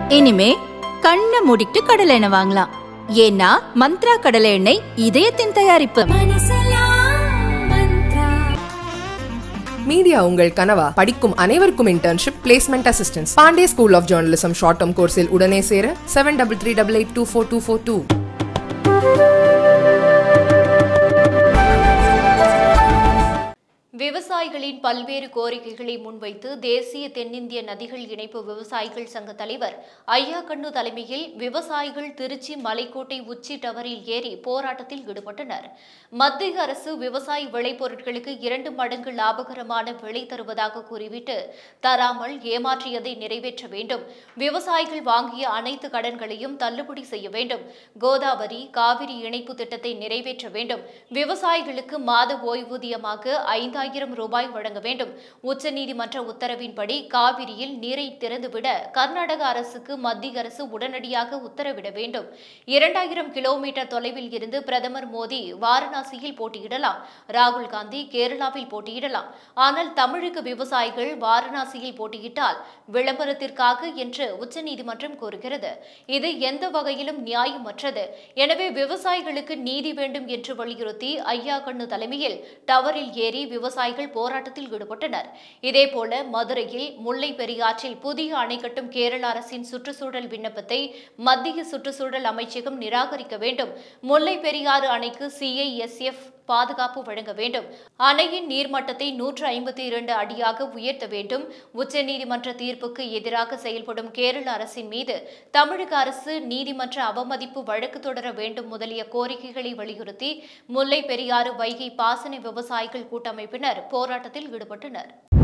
இனிமே கண்ணை மூடிட்டு கடலை எண்ணெய் வாங்கலாம் ஏன்னா மந்த்ரா கடலை எண்ணெய் இதயத்தின் தயாரிப்பு மீடியா உங்கள் கனவா படிக்கும் அனைவருக்கும் internship placement assistance Pandey school of journalism short term கோர்ஸில் உடனே சேர seven double three double eight two four two four two விவசாயிகளின் பல்வேறு கோரிக்கைகளை முன்வைத்து தேசிய தென்னிந்திய நதிகள் இணைப்பு விவசாயிகள் சங்க தலைவர் ஐயா கண்ணு தலைமையில் விவசாயிகள் திருச்சி மலைக்கோட்டை உச்சி டவரில் ஏறி போராட்டத்தில் ஈடுபட்டனர் மத்திய அரசு விவசாய விளைபொருட்களுக்கு இரண்டு மடங்கு லாபகரமான விலை தருவதாக கூறிவிட்டு தராமல் ஏமாற்றியதை நிறைவேற்ற வேண்டும் விவசாயிகள் வாங்கிய அனைத்து கடன்களையும் தள்ளுபடி செய்ய வேண்டும் கோதாவரி காவிரி இணைப்பு திட்டத்தை நிறைவேற்ற வேண்டும் விவசாயிகளுக்கு மாத ஓய்வூதியமாக ஐந்தாயிரம் ரூபாய் வழங்க வேண்டும் உச்சநீதிமன்ற உத்தரவின்படி காவிரியில் நீரை திறந்துவிட கர்நாடக அரசுக்கு மத்திய அரசு உடனடியாக உத்தரவிட வேண்டும் இரண்டாயிரம் கிலோமீட்டர் தொலைவில் இருந்து பிரதமர் மோடி வாரணாசியில் போட்டியிடலாம் ராகுல் காந்தி கேரளாவில் போட்டியிடலாம் ஆனால் தமிழக விவசாயிகள் வாரணாசியில் போட்டியிட்டால் விளம்பரத்திற்காக என்று உச்சநீதிமன்றம் கூறுகிறது இது எந்த வகையிலும் நியாயமற்றது எனவே விவசாயிகளுக்கு நீதி வேண்டும் என்று வலியுறுத்தி ஐயா கண்ணு தலைமையில் டவரில் ஏறி விவசாயிகள் போராட்டத்தில் ஈடுபட்டனர் இதேபோல மதுரையில் முல்லை பெரியாற்றில் புதிய அணை கட்டும் கேரள அரசின் சுற்றுச்சூழல் விண்ணப்பத்தை மத்திய சுற்றுச்சூழல் அமைச்சகம் நிராகரிக்க வேண்டும் முல்லை பெரியாறு அணைக்கு சிஐஎஸ்எஃப் பாதுகாப்பு வழங்க வேண்டும் அணையின் நீர்மட்டத்தை நூற்று ஐம்பத்தி இரண்டு அடியாக உயர்த்த வேண்டும் உச்சநீதிமன்ற தீர்ப்புக்கு எதிராக செயல்படும் கேரள அரசின் மீது தமிழக அரசு நீதிமன்ற அவமதிப்பு வழக்கு தொடர வேண்டும் முதலிய கோரிக்கைகளை வலியுறுத்தி முல்லை பெரியாறு வைகை பாசன விவசாயிகள் கூட்டமைப்பினர் போராட்டத்தில் ஈடுபட்டனர்